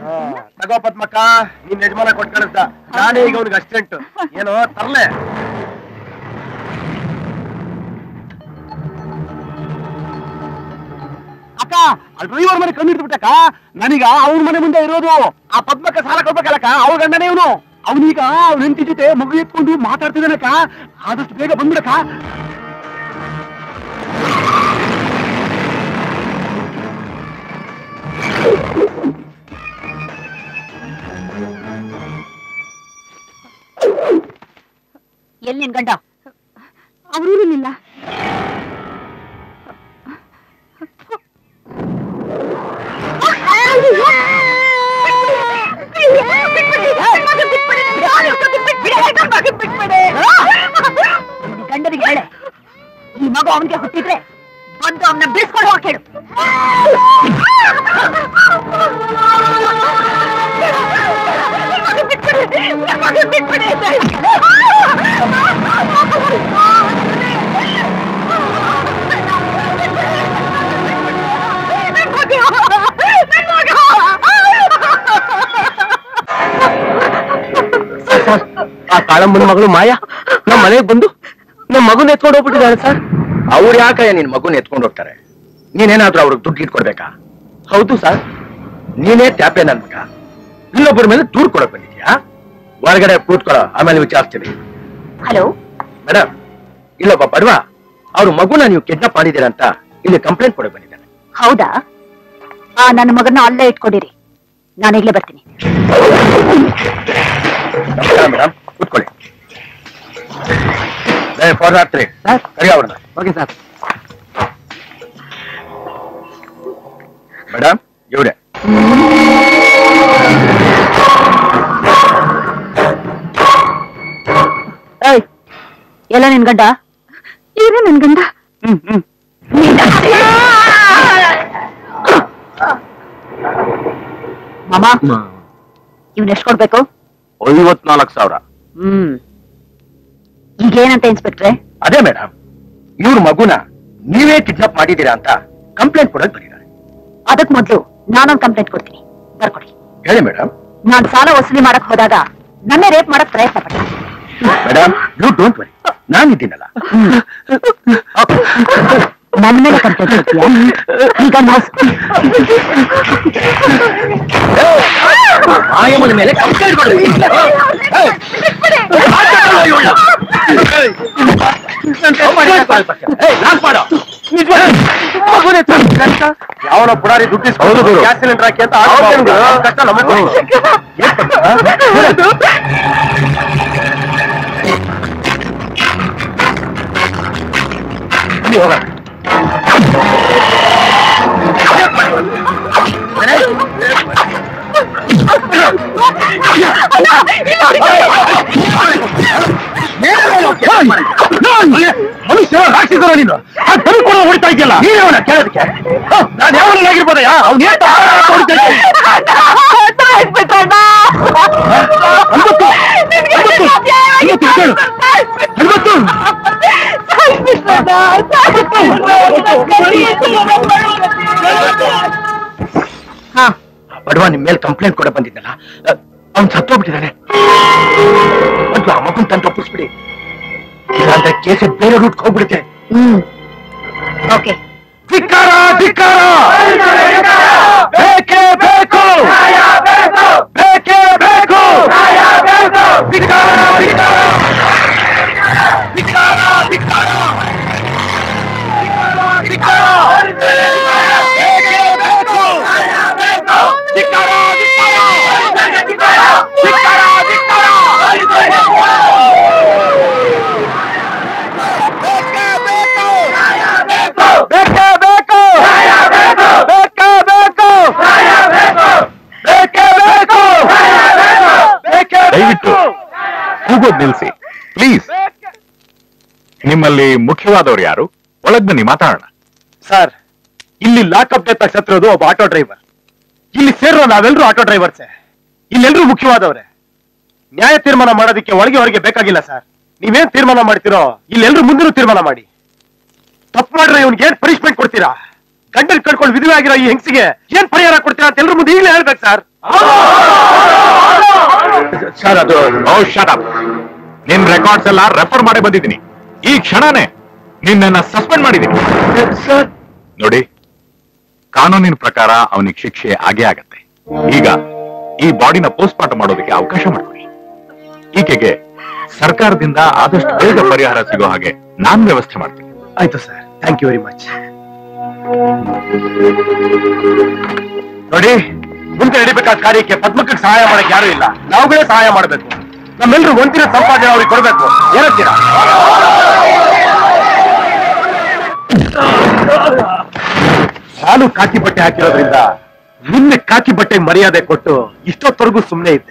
ತಗೋ ಪದ್ಮಕ್ಕ ನಿನ್ ಯಜಮಾನ ಕೊಟ್ಟು ಕಳಿಸ್ದ ನಾನೇ ಈಗ ಅವ್ನಿಗೆ ಅಸಿಸ್ಟೆಂಟ್ ಏನೋ ತರ್ಲೆ ಅಕ್ಕ ಅಲ್ಲಿ ಡ್ರೈವರ್ ಮನೆ ಕಣ್ಣು ಹಿಡ್ಬಿಟ್ಟಕ್ಕ ನನಗ ಅವ್ನ ಮನೆ ಮುಂದೆ ಇರೋದು ಆ ಪದ್ಮಕ್ಕ ಸಾಲ ಕೊಡ್ಬೇಕಲ್ಲಕ್ಕ ಅವ್ರ ಗಂಡನೇ ಇವನು ಅವನೀಗ ಅವ್ನ ಹೆಂಡತಿ ಜೊತೆ ಮಗು ಎತ್ಕೊಂಡು ಮಾತಾಡ್ತಿದ್ದಾನಕ್ಕ ಆದಷ್ಟು ಬೇಗ ಬಂದ್ಬಿಡಕ್ಕ ಎಲ್ಲಿ ನಿನ್ ಗಂಡ ಅವರೂರಿನಿಲ್ಲ ಗಂಡನಿಗೆ ಹೇಳೆ ಈ ಮಗು ಅವನಿಗೆ ಹುಟ್ಟಿದ್ರೆ ಬಂದು ಅವನ್ನ ಬಿಡಿಸ್ಕೊಂಡು ಹೋಗಿ ಹೇಳು ಆ ಕಾಳಮ್ಮನ ಮಗಳು ಮಾಯಾ ನಮ್ಮ ಮನೆಗೆ ಬಂದು ನಮ್ಮ ಮಗುನ ಎತ್ಕೊಂಡು ಹೋಗ್ಬಿಟ್ಟಿದ್ದಾಳೆ ಸರ್ ಅವ್ರು ಯಾಕಯ್ಯ ನಿನ್ ಮಗುನ ಎತ್ಕೊಂಡು ಹೋಗ್ತಾರೆ ನೀನೇನಾದ್ರೂ ಅವ್ರಿಗೆ ದುಡ್ಡು ಇಟ್ಕೊಡ್ಬೇಕಾ ಹೌದು ಸರ್ ನೀನೇ ಟ್ಯಾಪೆ ನನ್ ಮಗ ಇನ್ನೊಬ್ಬರ ಮೇಲೆ ದೂರ್ ಕೊಡಕ್ ಬಂದಿದ್ಯಾ ಹೊರಗಡೆ ಕೂತ್ಕೊಳ್ಳೋ ಆಮೇಲೆ ವಿಚಾರಿಸ್ತೀನಿ ಹಲೋ ಮೇಡಮ್ ಇಲ್ಲೊಬ್ಬ ಬಡವ ಅವ್ರ ಮಗುನ ನೀವು ಕಿಡ್ನಾಪ್ ಮಾಡಿದ್ದೀರಾ ಅಂತ ಇಲ್ಲಿ ಕಂಪ್ಲೇಂಟ್ ಕೊಡಕ್ ಬಂದಿದ್ದಾನೆ ಹೌದಾ ಆ ನನ್ನ ಮಗನ ಅಲ್ಲೇ ಇಟ್ಕೊಂಡಿರಿ ನಾನು ಈಗಲೇ ಬರ್ತೀನಿ ನಮಸ್ಕಾರ ಮೇಡಮ್ ಕೂತ್ಕೊಳ್ಳಿ ಫೋನ್ ರಾತ್ರಿ ಕರಿ ಅವ್ರನ್ನ ಓಕೆ ಸರ್ ಮೇಡಮ್ ಇವ್ರೆ ಏಯ್ ಎಲ್ಲ ನಿನ್ ಗಂಡ ಇವ್ರೆ ನನ್ ಗಂಡ ಹ್ಮ್ ಹ್ಮ್ ಮಾಮ ಇವ್ನ ಎಷ್ಟ್ ಕೊಡ್ಬೇಕು ಐವತ್ನಾಲ್ಕು ಸಾವಿರ ಹ್ಮ್ ಈಗೇನಂತ ಇನ್ಸ್ಪೆಕ್ಟ್ರೆ ಅದೇ ಮೇಡಮ್ ಇವ್ರ ಮಗುನ ನೀವೇ ಕಿಡ್ನಾಪ್ ಮಾಡಿದ್ದೀರಾ ಅಂತ ಕಂಪ್ಲೇಂಟ್ ಕೊಡಕ್ ಬಂದಿದ್ದಾರೆ ಅದಕ್ ಮೊದ್ಲು ನಾನೊಂದ್ ಕಂಪ್ಲೇಂಟ್ ಕೊಡ್ತೀನಿ ಬರ್ಕೊಡಿ ಹೇಳಿ ಮೇಡಮ್ ನಾನ್ ಸಾಲ ವಸೂಲಿ ಮಾಡಕ್ ಹೋದಾಗ ನನ್ನೇ ರೇಪ್ ಮಾಡಕ್ ಪ್ರಯತ್ನ ಪಟ್ಟ ಮೇಡಮ್ ಯು ಡೋಂಟ್ ವರಿ ನಾನಿದ್ದೀನಲ್ಲ ನನ್ನ ಮೇಲೆ ಕಂಪ್ಲೇಂಟ್ ಕೊಡ್ತೀಯಾ ಈಗ ಮೋಸ ಮಾಯಮ್ಮನ ಮೇಲೆ ಕಂಪ್ಲೇಂಟ್ ಕೊಡ್ರಿ ಯಾವನ ಪುಡಾರಿ ದುಡ್ಡು ಹೌದು ಗುರು. ಗ್ಯಾಸ್ ಸಿಲಿಂಡರ್ ಹಾಕಿ ಅಂತ ಹೌದು ಆರ್ಡರ್ ಗುರು. ಮಾಡ್ಬಿಡು. ಕಷ್ಟ ನಮಗೆ ಮನುಷ್ಯ ರಾಕ್ಷಸರ ನೀನು ಆ ಕರು ಕೂಡ ಹೊಡಿತಾ ಇದೆಯಲ್ಲ ನೀನೇವನ ಕೇಳೋದಕ್ಕೆ ನಾನು ಯಾವನಾಗಿರ್ಬೋದಯ್ಯ ಅವ್ನು ಏನ್ ಹೊಡಿತಾ ಹಾ ಬಡವ ನಿಮ್ ಮೇಲೆ ಕಂಪ್ಲೇಂಟ್ ಕೊಡ ಬಂದಿದ್ದಲ್ಲ ಅವ್ನು ಸತ್ತೋಗ್ಬಿಟ್ಟಿದ್ದಾನೆ ಮತ್ತು ಆ ಮಗುನ್ ತಂದು ಒಪ್ಪಿಸ್ಬಿಡಿ ಇಲ್ಲಾಂದ್ರೆ ಕೇಸ ಬೇರೆ ರೂಟ್ ಹೋಗ್ಬಿಡುತ್ತೆ ಹ್ಮ್ ಓಕೆ ಧಿಕ್ಕಾರ ಧಿಕ್ಕಾರ ಬೇಕೇ ಬೇಕು ಬೇಕೇ ಬೇಕು ಧಿಕ್ಕಾರ ಧಿಕ್ಕಾರ ಧಿಕ್ಕಾರ ಧಿಕ್ಕಾರ ಧಿಕ್ಕಾರ ಬೇಕೇ ಬೇಕು ಧಿಕ್ಕಾರ ಧಿಕ್ಕಾರ ಧಿಕ್ಕಾರ ಧಿಕ್ಕಾರ ಬೇಕೇ ಬೇಕು ಬೇಕೇ ಬೇಕು ಬೇಕೇ ಬೇಕು ಬೇಕೇ ದಯವಿಟ್ಟು ಕೂಗೋದ್ ನಿಲ್ಸಿ ಪ್ಲೀಸ್ ನಿಮ್ಮಲ್ಲಿ ಮುಖ್ಯವಾದವರು ಯಾರು ಒಳಗ್ ಬನ್ನಿ ಮಾತಾಡೋಣ ಸರ್ ಇಲ್ಲಿ ಲಾಕಪ್ ಡೆತ್ ಸತ್ತಿರೋದು ಒಬ್ಬ ಆಟೋ ಡ್ರೈವರ್ ಇಲ್ಲಿ ಸೇರೋ ನಾವೆಲ್ಲರೂ ಆಟೋ ಡ್ರೈವರ್ಸೇ ಇಲ್ಲೆಲ್ಲರೂ ಮುಖ್ಯವಾದವ್ರೆ ನ್ಯಾಯ ತೀರ್ಮಾನ ಮಾಡೋದಕ್ಕೆ ಒಳಗೆ ಹೊರಗೆ ಬೇಕಾಗಿಲ್ಲ ಸರ್ ನೀವೇನ್ ತೀರ್ಮಾನ ಮಾಡ್ತೀರೋ ಇಲ್ಲೆಲ್ಲರೂ ಮುಂದಿನ ತೀರ್ಮಾನ ಮಾಡಿ ತಪ್ಪು ಮಾಡ್ರೆ ಇವ್ನಿಗೆ ಏನ್ ಪನಿಷ್ಮೆಂಟ್ ಕೊಡ್ತೀರಾ ಗಂಡನ್ ಕಳ್ಕೊಂಡು ವಿಧವೆ ಆಗಿರೋ ಈ ಹೆಂಗಸಿಗೆ ಏನ್ ಪರಿಹಾರ ಕೊಡ್ತೀರಾ ಅಂತ ಎಲ್ರ ಮುಂದೆ ಈಗಲೇ ಹೇಳ್ಬೇಕು ಸರ್ ಸರ್ ಅದು ಓ ಶಟ್ ಅಪ್ ನಿನ್ ರೆಕಾರ್ಡ್ಸ್ ಎಲ್ಲ ರೆಫರ್ ಮಾಡಿ ಬಂದಿದ್ದೀನಿ ಈ ಕ್ಷಣನೇ ನಿನ್ನನ್ನ ಸಸ್ಪೆಂಡ್ ಮಾಡಿದ್ದೀನಿ ಸರ್ ನೋಡಿ ಕಾನೂನಿನ ಪ್ರಕಾರ ಅವನಿಗೆ ಶಿಕ್ಷೆ ಆಗೇ ಆಗತ್ತೆ ಈಗ ಈ ಬಾಡಿನ ಪೋಸ್ಟ್ ಮಾರ್ಟಮ್ ಮಾಡೋದಕ್ಕೆ ಅವಕಾಶ ಮಾಡ್ಕೊಡಿ ಈಕೆಗೆ ಸರ್ಕಾರದಿಂದ ಆದಷ್ಟು ಬೇಗ ಪರಿಹಾರ ಸಿಗೋ ಹಾಗೆ ನಾನ್ ವ್ಯವಸ್ಥೆ ಮಾಡ್ತೀನಿ ಆಯ್ತು sir thank you very much ನೋಡಿ ಮುಂದೆ ನಡಿಬೇಕಾದ ಕಾರ್ಯಕ್ಕೆ ಪದ್ಮಕ್ಕೆ ಸಹಾಯ ಮಾಡಕ್ ಯಾರು ಇಲ್ಲ ನಾವುಗಳೇ ಸಹಾಯ ಮಾಡಬೇಕು ನಮ್ಮೆಲ್ಲರೂ ಒಂದಿನ ಸಂಪಾದನೆ ಅವ್ರಿಗೆ ಕೊಡ್ಬೇಕು ಏನಂತೀರಾ ನಾನು ಕಾಕಿ ಬಟ್ಟೆ ಹಾಕಿರೋದ್ರಿಂದ ನಿನ್ನೆ ಕಾಕಿ ಬಟ್ಟೆ ಮರ್ಯಾದೆ ಕೊಟ್ಟು ಇಷ್ಟೊತ್ತವರೆಗೂ ಸುಮ್ಮನೆ ಇದ್ದೆ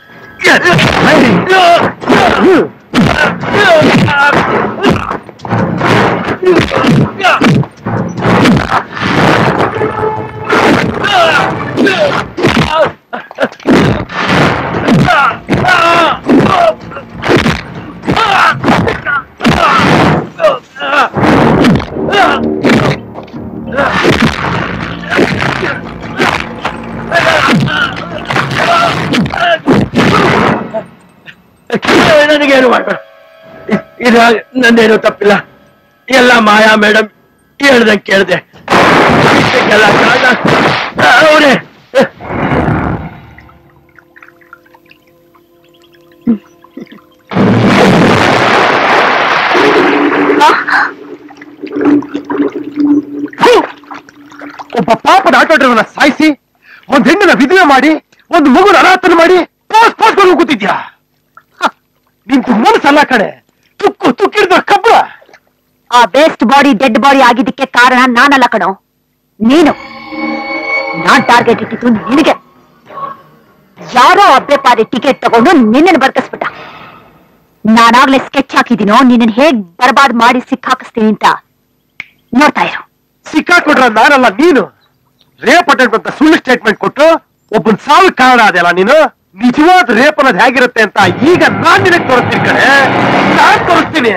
ನನಗೇನು ಮಾಡ್ಬೇಡ ಇ- ಇದು ನಂದೇನು ತಪ್ಪಿಲ್ಲ ಎಲ್ಲ ಮಾಯಾ ಮೇಡಮ್ ಹೇಳ್ದಂಗೆ ಕೇಳಿದೆ ಎಲ್ಲ ಕಾರಣ ಅವನೇ ಒಬ್ಬ ಪಾಪದ ಆಟೋ ಡ್ರೈವರ್ನ ಸಾಯಿಸಿ ಒಂದ್ ಹೆಣ್ಣನ್ನ ವಿಧವೆ ಮಾಡಿ ಒಂದು ಮಗುನ ಅನಾಥನ ಮಾಡಿ ಪೋಸ್ಟ್ ಪೋಸ್ಟ್ ಕೊಂಡು ಕೂತಿದ್ಯಾ ಹ, ನಿಂತು ಮನಸ್ಸಲ್ಲ ಕಣೆ ತುಕ್ಕು ತುಕ್ಕಿಡ್ದ ಕಬ್ಬ ಆ ವೇಸ್ಟ್ ಬಾಡಿ ಡೆಡ್ ಬಾಡಿ ಆಗಿದ್ದಕ್ಕೆ ಕಾರಣ ನಾನಲ್ಲ ಕಣೋ ನೀನು ನಾನ್ ಟಾರ್ಗೆಟ್ ಇಟ್ಟಿದ್ದು ನಿನಗೆ ಯಾರೋ ಅಬ್ಬೆ ಪಾರಿ ಟಿಕೆಟ್ ತಗೊಂಡು ನಿನ್ನನ್ನು ಬರ್ಕಸ್ಬಿಟ್ಟ ನಾನಾಗ್ಲೇ ಸ್ಕೆಚ್ ಹಾಕಿದ್ದೀನೋ ನಿನ್ನ ಹೇಗ್ ಬರ್ಬಾದ್ ಮಾಡಿ ಸಿಕ್ಕಾಕಿಸ್ತೀನಿ ಅಂತ ನೋಡ್ತಾ ಇರು ಸಿಕ್ಕಾಕೊಟ್ರ ನಾನಲ್ಲ ನೀನು ರೇಪ್ ಅಟೆಂಟ್ ಅಂತ ಸುಳ್ಳು ಸ್ಟೇಟ್ಮೆಂಟ್ ಕೊಟ್ಟು ಒಬ್ಬನ್ ಸಾವು ಕಾರಣ ಅದೆಲ್ಲ ನೀನು ನಿಜವಾದ ರೇಪ್ ಅನ್ನೋದು ಹೇಗಿರುತ್ತೆ ಅಂತ ಈಗ ನಾನ್ ನಿನಗೆ ತೋರಿಸ್ತೀನಿ ಕಣೆ ನಾನ್ ತೋರಿಸ್ತೀನಿ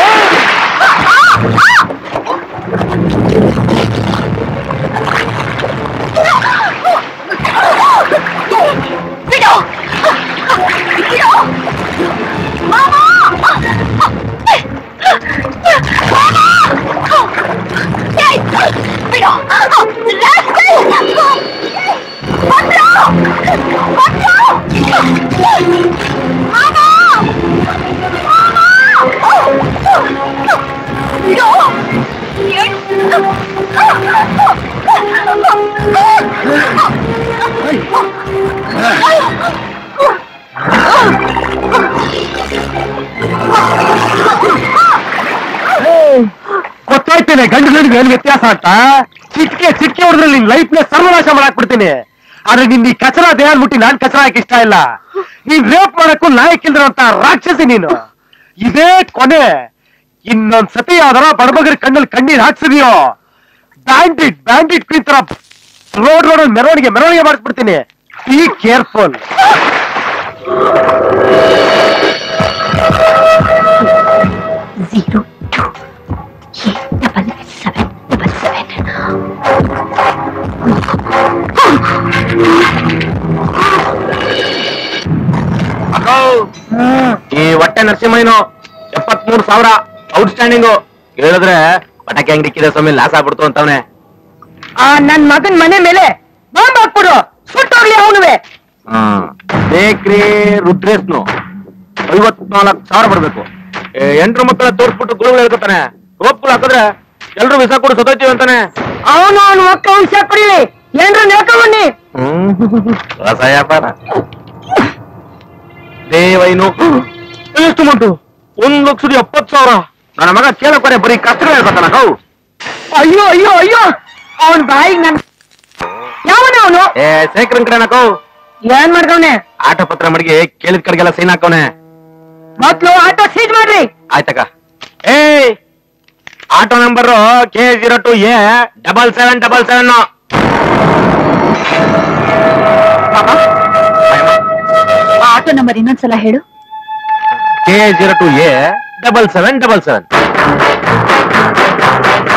ಗೊತ್ತಾಯ್ತೇನೆ ಗಂಡು ಗಂಡಿಗೆ ಏನ್ ವ್ಯತ್ಯಾಸ ಅಂತ ಚಿಟ್ಕೆ ಚಿಟ್ಕೆ ಹೊಡೆದ್ರೆ ನಿನ್ ಲೈಫ್ ನ ಸರ್ವನಾಶ ಮಾಡಾಕ್ಬಿಡ್ತೀನಿ ಆದ್ರೆ ನಿನ್ ಈ ಕಚರ ದೇಹ ಮುಟ್ಟಿ ನಾನ್ ಕಚರ ಹಾಕಿ ಇಷ್ಟ ಇಲ್ಲ ನೀನ್ ರೇಪ್ ಮಾಡಕ್ಕೂ ಲಾಯಕ್ಕಿಲ್ದ್ರ ಅಂತ ರಾಕ್ಷಸಿ ನೀನು ಇದೇ ಕೊನೆ ಇನ್ನೊಂದ್ ಸತಿ ಯಾವ್ದಾರ ಬಡಬಗರ ಕಣ್ಣಲ್ಲಿ ಕಣ್ಣೀರ್ ಹಾಕ್ಸಿದ್ಯೋ ಬ್ಯಾಂಡಿಟ್ ಬ್ಯಾಂಡಿಟ್ ಕ್ವೀನ್ ತರ ರೋಡ್ ರೋಡ್ ಮೆರವಣಿಗೆ ಮೆರವಣಿಗೆ ಮಾಡಿಸ್ಬಿಡ್ತೀನಿ be careful zero two double seven double seven ಈ ಹೊಟ್ಟೆ ನರಸಿಂಹಯ್ಯನು ಎಪ್ಪತ್ಮೂರು ಸಾವಿರ ಔಟ್ಸ್ಟ್ಯಾಂಡಿಂಗು ಹೇಳಿದ್ರೆ ಪಟಾಕಿ ಅಂಗಡಿ ಕಿದೆ ಸ್ವಾಮಿ ಲಾಸ್ ಆಗ್ಬಿಡ್ತು ಅಂತವನೆ ಆ ನನ್ ಮಗನ್ ಮನೆ ಮೇಲೆ ಬಾಂಬ್ ಹಾಕ್ಬಿಡು ಸುಟ್ಟೋಗ್ಲಿ ಅವನುವೆ ಬೇಕ್ರಿ ರುದ್ರೇಶ್ನು ಐವತ್ನಾಲ್ಕು ಸಾವಿರ ಬರ್ಬೇಕು ಏ, ಎಂಟ್ರು ಮಕ್ಕಳ ತೋರ್ಸ್ಬಿಟ್ಟು ಗುರುಗಳು ಹೇಳ್ಕೊತಾನೆ ರೋಪ್ಗಳು ಹಾಕಿದ್ರೆ ಎಲ್ರು ವಿಸ ಕೊಡು ಸತ್ತೋಯ್ತೀವಿ ಅಂತಾನೆ ಅವನು ಅವನ ಮಕ್ಕ ಅವ್ನ್ ಸೇರ್ಪಡಿಲಿ ಏನ್ರ ನೇಳ್ಕೊಂಬನ್ನಿ ಹೊಸ ವ್ಯಾಪಾರ ದೇವೈನು ಎಷ್ಟು ಮಂಟು ಒಂದ್ ಲಕ್ಷದ ಎಪ್ಪತ್ತು ಸಾವಿರ ನನ್ನ ಮಗ ಕೇಳಕ್ವರೆ ಬರೀ ಕಷ್ಟಗಳು ಹೇಳ್ಕೊತಾನ ಕೌ ಅಯ್ಯೋ ಅಯ್ಯೋ ಅಯ್ಯೋ ಅವನ್ ಬಾಯಿಗೆ ನನ್ ಯಾವನ ಅವನು ಏ ಶೇಖರನ್ ಕಡೆ ಕೌ ಏನ್ ಮಾಡ್ಕವ್ನೆ ಆಟ ಪತ್ರ ಮಡಿಗೆ ಕೇಳಿದ ಕಡೆಗೆಲ್ಲ ಸೈನ್ ಹಾಕವನೆ ಮೊದ್ಲು ಆಟೋ ಸೀಜ್ ಮಾಡ್ರಿ ಆಯ್ತಕ್ಕ ಏ auto number K zero two A double seven double seven ಆ ಆಟೋ ನಂಬರ್ ಇನ್ನೊಂದ್ಸಲ ಹೇಳು K zero two A double seven double seven